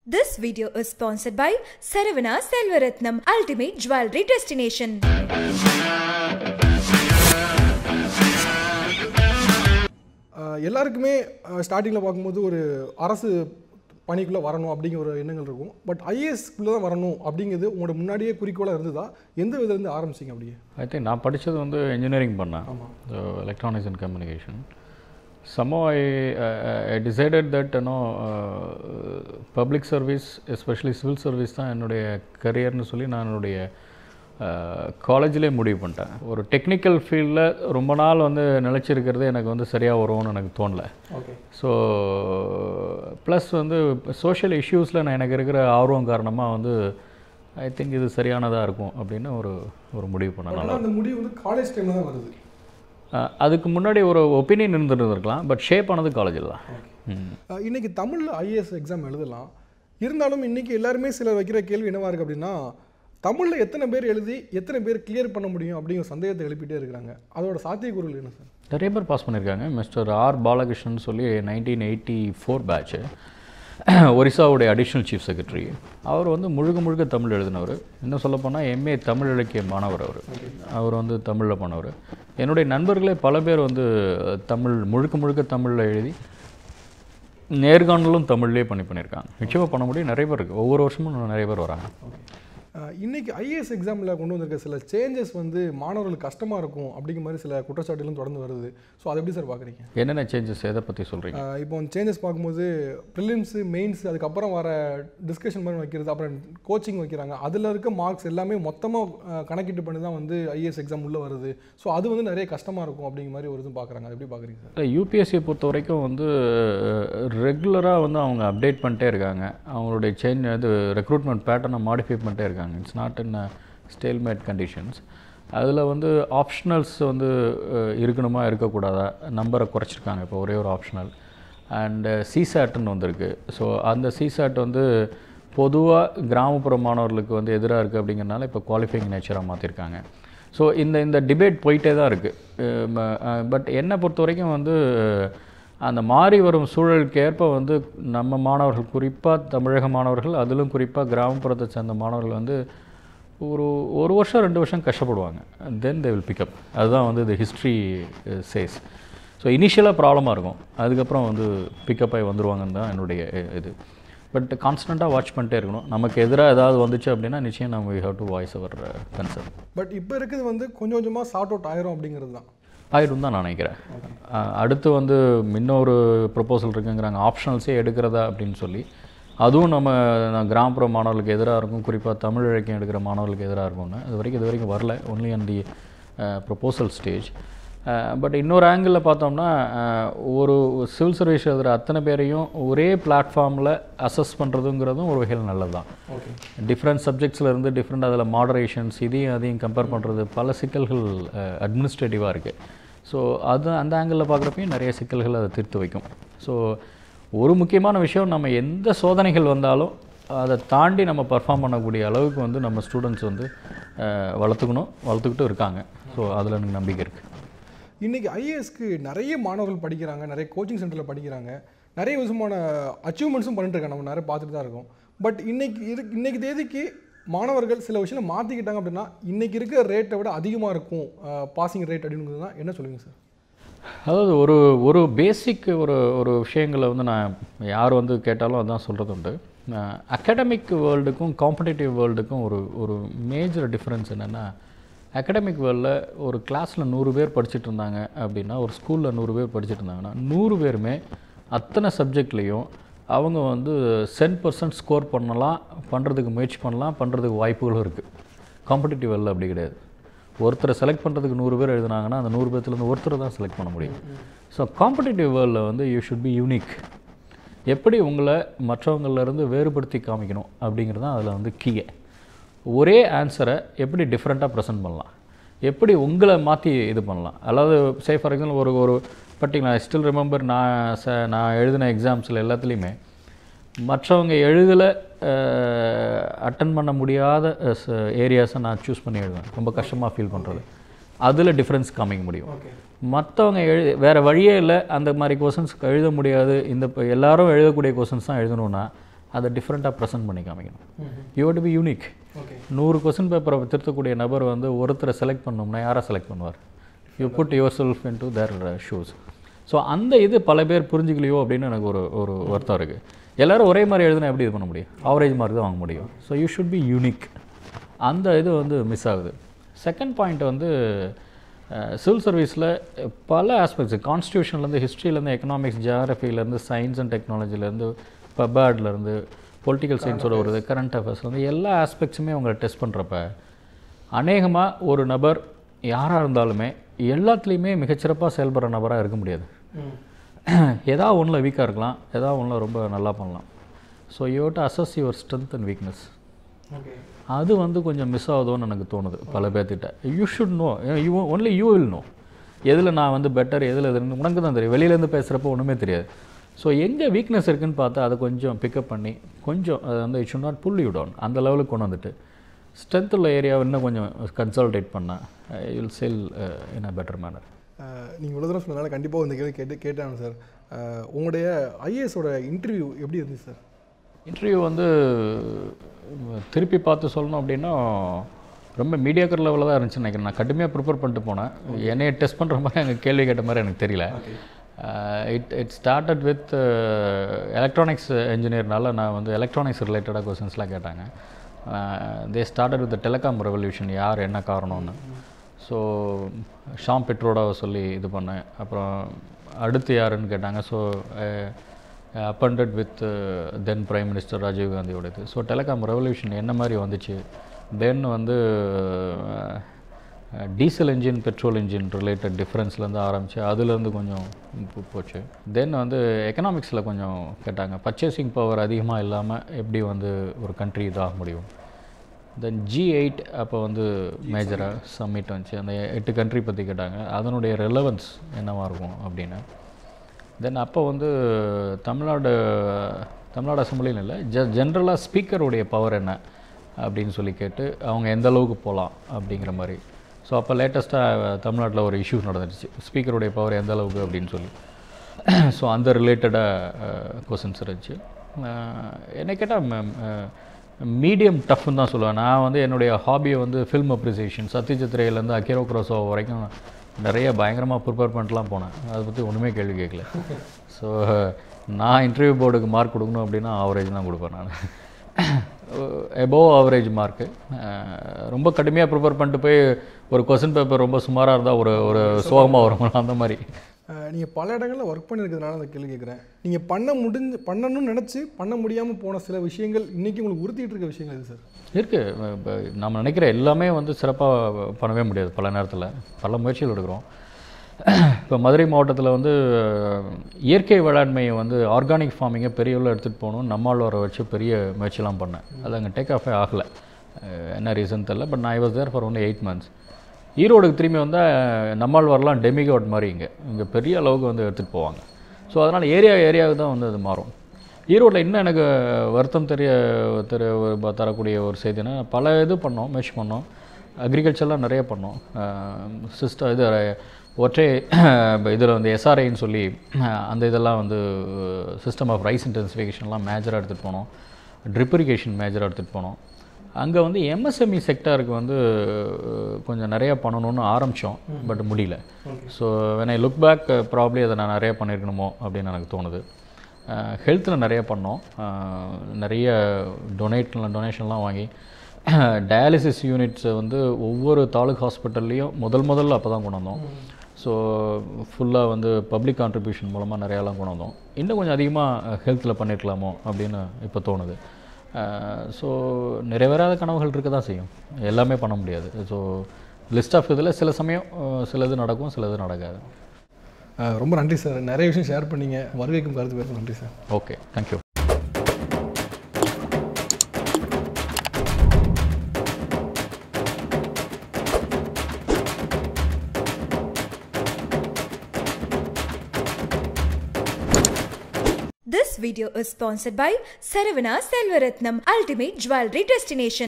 This video is sponsored by Saravana Selvaratnam Ultimate Jewelry Destination. ஆஹ் எல்லாருக்குமே ஸ்டார்டிங்கில் பார்க்கும்போது ஒரு அரசு பணிக்குள்ளே வரணும் அப்படிங்கிற ஒரு எண்ணங்கள் இருக்கும் பட் ஐஏஎஸ்க்குள்ளே தான் வரணும் அப்படிங்கிறது உங்களோட முன்னாடியே குறிக்கோளாக இருந்ததா எந்த விதத்துலேருந்து ஆரம்பிச்சிங்க அப்படியே ஐ திங்க் நான் படித்தது வந்து இன்ஜினியரிங் பண்ணேன் ஆமாம் எலக்ட்ரானிக்ஸ் அண்ட் கம்யூனிகேஷன் சம்மோ I I decided that no public service especially civil service தான் என்னுடைய கரியர்னு சொல்லி நான் என்னுடைய காலேஜ்லேயே முடிவு பண்ணிட்டேன் ஒரு டெக்னிக்கல் ஃபீல்டில் ரொம்ப நாள் வந்து நிலச்சிருக்கிறது எனக்கு வந்து சரியாக வரும்னு எனக்கு தோணலை ஓகே ஸோ ப்ளஸ் வந்து சோஷியல் இஷ்யூஸில் நான் எனக்கு இருக்கிற ஆர்வம் காரணமாக வந்து ஐ திங்க் இது சரியானதாக இருக்கும் அப்படின்னு ஒரு ஒரு முடிவு பண்ணனால ஆனால் அந்த முடிவு வந்து காலேஜ் டைமில் தான் வருது அஹ் அதுக்கு முன்னாடி ஒரு ஒப்பீனியன் இருந்துருந்துருக்கலாம் பட் ஷேப் ஆனது காலேஜில் தான் ம். ஆஹ் இன்னைக்கு தமிழில் ஐஏஎஸ் எக்ஸாம் எழுதலாம் இருந்தாலும் இன்னைக்கு எல்லாருமே சிலர் வைக்கிற கேள்வி என்னவா இருக்குது அப்படின்னா தமிழில் எத்தனை பேர் எழுதி எத்தனை பேர் கிளியர் பண்ண முடியும் அப்படிங்கிற சந்தேகத்தை எழுப்பிட்டே இருக்கிறாங்க அதோட சாத்தியக்கூறுகள் என்ன சார் நிறைய பேர் பாஸ் பண்ணியிருக்காங்க மிஸ்டர் ஆர் பாலகிருஷ்ணன் சொல்லி நைன்டீன் எயிட்டி ஃபோர் பேட்ச்சு ஒரிசாவுடைய அடிஷ்னல் சீஃப் செக்ரட்டரி அவர் வந்து முழுக்க முழுக்க தமிழ் எழுதினவர் இன்னும் சொல்லப்போனால் எம்ஏ தமிழ் இலக்கிய மாணவர் அவர் அவர் வந்து தமிழில் பண்ணவர் என்னுடைய நண்பர்களே பல பேர் வந்து தமிழ் முழுக்க முழுக்க தமிழில் எழுதி நேர்காணலும் தமிழ்லேயே பண்ணி பண்ணியிருக்காங்க நிச்சயமாக பண்ண முடியும் நிறைய பேர் இருக்குது ஒவ்வொரு வருஷமும் நிறைய பேர் வராங்க ஆஹ் இன்னைக்கு ஐஏஎஸ் எக்ஸாமில் கொண்டு வந்திருக்க சில சேஞ்சஸ் வந்து மாணவர்களுக்கு கஷ்டமாக இருக்கும் அப்படிங்கிற மாதிரி சில குற்றச்சாட்டுகளும் தொடர்ந்து வருது ஸோ அதை எப்படி சார் பார்க்குறீங்க என்னென்ன சேஞ்சஸ் எதை பற்றி சொல்கிறீங்க இப்போ சேஞ்சஸ் பார்க்கும்போது ப்ரிலிம்ஸு மெயின்ஸ் அதுக்கப்புறம் வர டிஸ்கஷன் மாதிரி வைக்கிறது அப்புறம் கோச்சிங் வைக்கிறாங்க அதில் இருக்க மார்க்ஸ் எல்லாமே மொத்தமாக கணக்கிட்டு பண்ணி தான் வந்து ஐஏஎஸ் எக்ஸாம் உள்ளே வருது ஸோ அது வந்து நிறைய கஷ்டமாக இருக்கும் அப்படிங்கிற மாதிரி ஒரு இது பார்க்குறாங்க அது எப்படி பார்க்குறீங்க சார் யூபிஎஸ்சியை பொறுத்த வரைக்கும் வந்து ரெகுலராக வந்து அவங்க அப்டேட் பண்ணிட்டே இருக்காங்க அவங்களுடைய சேஞ்ச் இது ரெக்ரூட்மெண்ட் பேட்டர்னை மாடிஃபை பண்ணிட்டே இருக்காங்க it's not in stalemate conditions அதில் வந்து ஆப்ஷனல்ஸ் வந்து அஹ், இருக்கணுமா இருக்கக்கூடாதா நம்பரை குறைச்சிருக்காங்க இப்போ ஒரே ஒரு ஆப்ஷனல் அண்டு சிசாட்னு வந்திருக்கு ஸோ அந்த சிசாட் வந்து பொதுவாக கிராமப்புற மாணவர்களுக்கு வந்து எதிராக இருக்குது அப்படிங்கிறனால இப்போ குவாலிஃபைங் நேச்சராக மாற்றிருக்காங்க ஸோ இந்த இந்த டிபேட் போயிட்டே தான் இருக்குது பட் என்னை பொறுத்த வரைக்கும் வந்து அந்த மாறி வரும் சூழலுக்கு ஏற்ப வந்து நம்ம மாணவர்கள் குறிப்பாக தமிழக மாணவர்கள் அதிலும் குறிப்பாக கிராமப்புறத்தை சேர்ந்த மாணவர்கள் வந்து ஒரு ஒரு வருஷம் ரெண்டு வருஷம் கஷ்டப்படுவாங்க தென் தே வில் பிக்கப் அதுதான் வந்து இது ஹிஸ்ட்ரி சேஸ் ஸோ இனிஷியலாக ப்ராப்ளமாக இருக்கும் அதுக்கப்புறம் வந்து பிக்கப் ஆகி வந்துருவாங்கன்னு தான் என்னுடைய அஹ், இது பட் கான்ஸ்டண்ட்டாக வாட்ச் பண்ணிட்டே இருக்கணும் நமக்கு எதிராக ஏதாவது வந்துச்சு அப்படின்னா நிச்சயம் நம்ம we have to voice our concern but இப்போ இருக்கிறது வந்து கொஞ்சம் கொஞ்சமாக சார்ட் அவுட் ஆயிரும் அப்படிங்கிறது தான் ஆயிடும் தான் நான் நினைக்கிறேன் அஹ் அடுத்து வந்து இன்னொரு ப்ரொப்போசல் இருக்குங்கிறாங்க ஆப்ஷனல்ஸே எடுக்கிறதா அப்படின்னு சொல்லி அதுவும் நம்ம நான் கிராமப்புற மாணவர்களுக்கு எதிராக இருக்கும் குறிப்பாக தமிழ் இலக்கியம் எடுக்கிற மாணவர்களுக்கு எதிராக இருக்கும்னு அது வரைக்கும் இது வரைக்கும் வரல only on the proposal stage but இன்னொரு ஆங்கிளில் பார்த்தோம்னா அஹ், ஒரு சிவில் சர்வீஸ் எழுதுகிற அத்தனை பேரையும் ஒரே பிளாட்ஃபார்மில் அசஸ் பண்ணுறதுங்கிறதும் ஒரு வகையில் நல்லது தான் ஓகே டிஃப்ரெண்ட் சப்ஜெக்ட்ஸில் இருந்து டிஃப்ரெண்ட் அதில் மாடரேஷன்ஸ் இதையும் அதையும் கம்பேர் பண்ணுறது பல சிக்கல்கள் அட்மினிஸ்ட்ரேட்டிவாக இருக்குது ஸோ அது அந்த ஆங்கிளில் பார்க்குறப்பையும் நிறைய சிக்கல்கள் அதை தீர்த்து வைக்கும் ஸோ ஒரு முக்கியமான விஷயம் நம்ம எந்த சோதனைகள் வந்தாலும் அதை தாண்டி நம்ம பர்ஃபார்ம் பண்ணக்கூடிய அளவுக்கு வந்து நம்ம ஸ்டூடெண்ட்ஸ் வந்து அஹ், வளர்த்துக்கணும் வளர்த்துக்கிட்டும் இருக்காங்க ஸோ அதில் எனக்கு நம்பிக்கை இருக்குது இன்னைக்கு ஐஏஎஸ்க்கு நிறைய மாணவர்கள் படிக்கிறாங்க நிறைய கோச்சிங் சென்டரில் படிக்கிறாங்க நிறைய விதமான அச்சீவ்மெண்ட்ஸும் பண்ணிட்டு இருக்காங்க நம்ம நிறைய பார்த்துட்டு தான் இருக்கோம் பட் இன்னைக்கு இரு இன்னைக்கு தேதிக்கு மாணவர்கள் சில விஷயம் மாற்றிக்கிட்டாங்க அப்படின்னா இன்னைக்கு இருக்கிற ரேட்டை விட அதிகமாக இருக்கும் பாசிங் ரேட் அப்படிங்கிறது தான் என்ன சொல்லுவீங்க சார் அதாவது ஒரு ஒரு பேசிக் ஒரு ஒரு விஷயங்களை வந்து நான் யார் வந்து கேட்டாலும் அதான் சொல்கிறது உண்டு அகாடமிக் வேர்ல்டுக்கும் காம்படிட்டிவ் வேர்ல்டுக்கும் ஒரு ஒரு மேஜர் டிஃப்ரென்ஸ் என்னென்னா அகாடமிக் வேர்ல்டில் ஒரு கிளாஸில் நூறு பேர் படிச்சுட்டு இருந்தாங்க அப்படின்னா ஒரு ஸ்கூலில் நூறு பேர் படிச்சுட்டு இருந்தாங்கன்னா நூறு பேருமே அத்தனை சப்ஜெக்ட்லேயும் அவங்க வந்து சென் பர்சன்ட் ஸ்கோர் பண்ணலாம் பண்ணுறதுக்கு முயற்சி பண்ணலாம் பண்ணுறதுக்கு வாய்ப்புகளும் இருக்குது காம்படிட்டிவ் வேர்ல்டில் அப்படி கிடையாது ஒருத்தரை செலக்ட் பண்ணுறதுக்கு நூறு பேர் எழுதுனாங்கன்னா அந்த நூறு பேர்த்துலேருந்து ஒருத்தரை தான் செலக்ட் பண்ண முடியும் ஸோ காம்படிட்டிவ் வேர்ல்டில் வந்து யூ ஷுட் பி யூனிக் எப்படி உங்களை மற்றவங்கள்லேருந்து வேறுபடுத்தி காமிக்கணும் அப்படிங்கிறது தான் அதில் வந்து கீயே ஒரே ஆன்சரை எப்படி டிஃப்ரெண்ட்டாக ப்ரெசென்ட் பண்ணலாம் எப்படி உங்களை மாற்றி இது பண்ணலாம் அதாவது சே ஃபார் எக்ஸாம்பிள் ஒரு ஒரு பர்டிகுலர் ஸ்டில் ரிமெம்பர் நான் ச நான் எழுதின எக்ஸாம்ஸில் எல்லாத்துலேயுமே மற்றவங்க எழுதலை அட்டன் பண்ண முடியாத ஏரியாஸை நான் சூஸ் பண்ணி எழுதுவேன் ரொம்ப கஷ்டமாக ஃபீல் பண்ணுறது அதில் டிஃப்ரென்ஸ் காமிக்க முடியும் ஓகே மற்றவங்க எழு வேறு வழியே இல்லை அந்த மாதிரி கொஷின்ஸ் எழுத முடியாது இந்த இப்போ எல்லாரும் எழுதக்கூடிய கொஷின்ஸ் தான் எழுதணும்னா அதை டிஃப்ரெண்ட்டாக ப்ரெசென்ட் பண்ணி காமிக்கணும் you to be unique okay நூறு கொஸ்டின் பேப்பரை திருத்தக்கூடிய நபர் வந்து ஒருத்தரை செலக்ட் பண்ணோம்னா யாரை செலக்ட் பண்ணுவார் you put yourself into their shoes so அந்த இது பல பேர் புரிஞ்சுக்கலையோ அப்படின்னு எனக்கு ஒரு ஒரு வருத்தம் இருக்குது எல்லாரும் ஒரே மாதிரி எழுதுனா எப்படி இது பண்ண முடியும் ஆவரேஜ் மார்க் தான் வாங்க முடியும் so you should be unique அந்த இது வந்து மிஸ் ஆகுது செகண்ட் பாயிண்ட் வந்து சிவில் சர்வீஸில் பல ஆஸ்பெக்ட்ஸ் கான்ஸ்டியூஷன்லேருந்து ஹிஸ்ட்ரியிலேருந்து எக்கனாமிக்ஸ் ஜியாகிரஃபிலேருந்து சயின்ஸ் அண்ட் டெக்னாலஜிலேருந்து பபாட்லேருந்து பொலிட்டிக்கல் சயின்ஸோட ஒரு கரண்ட் அஃபேர்ஸ்லேருந்து எல்லா ஆஸ்பெக்ட்ஸுமே அவங்க டெஸ்ட் பண்ணுறப்ப அநேகமாக ஒரு நபர் யாராக இருந்தாலுமே எல்லாத்துலேயுமே மிகச்சிறப்பாக செயல்படுற நபராக இருக்க முடியாது ஏதாவது ஒன்றில் வீக்காக இருக்கலாம் ஏதாவது ஒன்றில் ரொம்ப நல்லா பண்ணலாம் so you to assess your strength and weakness okay அது வந்து கொஞ்சம் மிஸ் ஆகுதோன்னு எனக்கு தோணுது பல பேர்த்திட்ட you should know you only you will know எதில் நான் வந்து பெட்டர் எதில் எதுன்னு உனக்கு தான் தெரியும் வெளியிலேருந்து பேசுகிறப்போ ஒன்றுமே தெரியாது ஸோ எங்கே வீக்னஸ் இருக்குன்னு பார்த்தா அதை கொஞ்சம் பிக்கப் பண்ணி கொஞ்சம் அது வந்து it should not pull you down அந்த லெவலுக்கு கொண்டு வந்துட்டு ஸ்ட்ரென்த் உள்ள ஏரியாவை இன்னும் கொஞ்சம் கன்சல்டேட் பண்ணால் will sell in a better manner நீங்கள் இவ்வளோ தூரம் சொன்னதால கண்டிப்பாக இந்த கேள்வி கேட்டு கேட்டாங்க சார் உங்களுடைய ஐஏஎஸோட இன்டர்வியூ எப்படி இருந்துச்சு சார் இன்டர்வியூ வந்து உம், திருப்பி பார்த்து சொல்லணும் அப்படின்னா ரொம்ப மீடியாக்கர் லெவலில் தான் இருந்துச்சுன்னு நினைக்கிறேன் நான் கடுமையாக ப்ரிப்பேர் பண்ணிட்டு போனேன் என்னைய டெஸ்ட் பண்ணுற மாதிரி எனக்கு கேள்வி கேட்ட மாதிரி எனக்கு தெரியல it it started with electronics இன்ஜினியர்னால நான் வந்து எலக்ட்ரானிக்ஸ் ரிலேட்டடாக கொஸ்டின்ஸ்லாம் கேட்டாங்க they started with telecom revolution யார் என்ன காரணம்னு ஸோ ஷாம் பெட்ரோடாவை சொல்லி இது பண்ணேன் அப்புறம் அடுத்து யாருன்னு கேட்டாங்க so appended with then prime minister Rajiv காந்தியோட இது ஸோ டெலிகாம் ரெவல்யூஷன் என்ன மாதிரி வந்துச்சு தென் வந்து diesel engine petrol engine related டிஃப்ரென்ஸ்லேருந்து ஆரம்பித்து அதுலேருந்து கொஞ்சம் போ- போச்சு தென் வந்து எக்கனாமிக்ஸில் கொஞ்சம் கேட்டாங்க பர்ச்சேசிங் பவர் அதிகமாக இல்லாமல் எப்படி வந்து ஒரு கண்ட்ரி இதாக முடியும் தென் ஜி எயிட் அப்போ வந்து மேஜராக சம்மிட் வந்துச்சு அந்த எட்டு கண்ட்ரி பற்றி கேட்டாங்க அதனுடைய ரெலவன்ஸ் என்னவாக இருக்கும் அப்படின்னு தென் அப்போ வந்து தமிழ்நாடு தமிழ்நாடு அசம்பிளின்னு இல்லை ஜ ஜென்ரலாக ஸ்பீக்கருடைய பவர் என்ன அப்படின்னு சொல்லி கேட்டு அவங்க எந்த அளவுக்கு போகலாம் அப்படிங்கிற மாதிரி ஸோ அப்போ லேட்டஸ்ட்டாக தமிழ்நாட்டில் ஒரு இஷ்யூஸ் நடந்துருச்சு ஸ்பீக்கருடைய பவர் எந்த அளவுக்கு அப்படின்னு சொல்லி ஸோ அந்த ரிலேட்டடாக கொஸ்டின்ஸ் இருந்துச்சு அஹ் என்ன கேட்டால் மீடியம் டஃப்னு தான் சொல்லுவேன் நான் வந்து என்னுடைய ஹாபியை வந்து ஃபில்ம் அப்ரிசியேஷன் சத்யஜித்ரேலேருந்து அக்கிரோ குரோசோ வரைக்கும் நிறைய பயங்கரமாக ப்ரிப்பேர் பண்ணிட்டுலாம் போனேன் அதை பற்றி ஒன்றுமே கேள்வி கேட்கல ஸோ நான் இன்டர்வியூ போர்டுக்கு மார்க் கொடுக்கணும் அப்படின்னா ஆவரேஜ் தான் கொடுப்பேன் நான் எபோவ் ஆவரேஜ் மார்க்கு ரொம்ப கடுமையாக ப்ரிப்பேர் பண்ணிட்டு போய் ஒரு கொஸ்டின் பேப்பர் ரொம்ப சுமாராக இருந்தால் ஒரு ஒரு சோகமாக வரும் அந்த மாதிரி நீங்கள் பல இடங்களில் ஒர்க் பண்ணியிருக்கிறதுனால அந்த கேள்வி கேட்குறேன் நீங்கள் பண்ண முடிஞ்சு பண்ணணும்னு நினச்சி பண்ண முடியாமல் போன சில விஷயங்கள் இன்றைக்கி உங்களுக்கு உறுத்திட்டு இருக்க விஷயங்கள் இது சார் இருக்குது இப்போ நம்ம நினைக்கிற எல்லாமே வந்து சிறப்பாக பண்ணவே முடியாது பல நேரத்தில் பல முயற்சிகள் எடுக்கிறோம் இப்போ மதுரை மாவட்டத்தில் வந்து இயற்கை வேளாண்மையை வந்து ஆர்கானிக் ஃபார்மிங்கை பெரிய அளவில் எடுத்துகிட்டு போகணும் நம்மாழ்வாரை வச்சு பெரிய முயற்சிலாம் பண்ணேன் அது அங்கே டேக் ஆஃபே ஆகலை என்ன ரீசன் தெரில பட் நான் I was there for only eight months ஈரோடுக்கு திரும்பி வந்தால் நம்மாழ்வார்லாம் டெமிகாட் மாதிரி இங்கே இங்கே பெரிய அளவுக்கு வந்து எடுத்துகிட்டு போவாங்க ஸோ அதனால் ஏரியா ஏரியாவுக்கு தான் வந்து அது மாறும் ஈரோட்டில் இன்னும் எனக்கு வருத்தம் தெரிய தெரிய வ- தரக்கூடிய ஒரு செய்தினா பல இது பண்ணோம் மெஷ் பண்ணோம் அக்ரிகல்ச்சர்லாம் நிறைய பண்ணோம் சிஸ்டம் இது ஒற்றை இதில் வந்து எஸ்ஆர்ஐன்னு சொல்லி அஹ், அந்த இதெல்லாம் வந்து சிஸ்டம் ஆஃப் ரைஸ் இன்டென்சிஃபிகேஷன்லாம் மேஜராக எடுத்துகிட்டு போனோம் ட்ரிப் இரிகேஷன் மேஜராக எடுத்துகிட்டு போனோம் அங்கே வந்து எம்எஸ்எம்இ செக்டாருக்கு வந்து அஹ், கொஞ்சம் நிறைய பண்ணணும்னு ஆரம்பித்தோம் பட் முடியல so when I look back probably அதை நான் நிறைய பண்ணியிருக்கணுமோ அப்படின்னு எனக்கு தோணுது ஹெல்த்தில் நிறைய பண்ணோம் அஹ், நிறைய டொனேட் டொனேஷன்லாம் வாங்கி டயாலிசிஸ் யூனிட்ஸை வந்து ஒவ்வொரு தாலுக் ஹாஸ்பிட்டல்லையும் முதல் முதல்ல அப்போ தான் கொண்டு வந்தோம் ஸோ ஃபுல்லாக வந்து பப்ளிக் கான்ட்ரிபியூஷன் மூலமாக நிறையாலாம் கொண்டு வந்தோம் இன்னும் கொஞ்சம் அதிகமாக ஹெல்த்தில் பண்ணியிருக்கலாமோ அப்படின்னு இப்போ தோணுது ஸோ நிறைவேறாத கனவுகள் இருக்க தான் செய்யும் எல்லாமே பண்ண முடியாது ஸோ லிஸ்ட் ஆஃப் இதில் சில சமயம் அஹ், சிலது நடக்கும் சிலது நடக்காது அஹ் ரொம்ப நன்றி சார் நிறைய விஷயம் ஷேர் பண்ணீங்க வருகைக்கும் கருத்து பேருக்கு நன்றி sir okay thank you This video is sponsored by Saravana Selvaratnam Ultimate Jewelry Destination.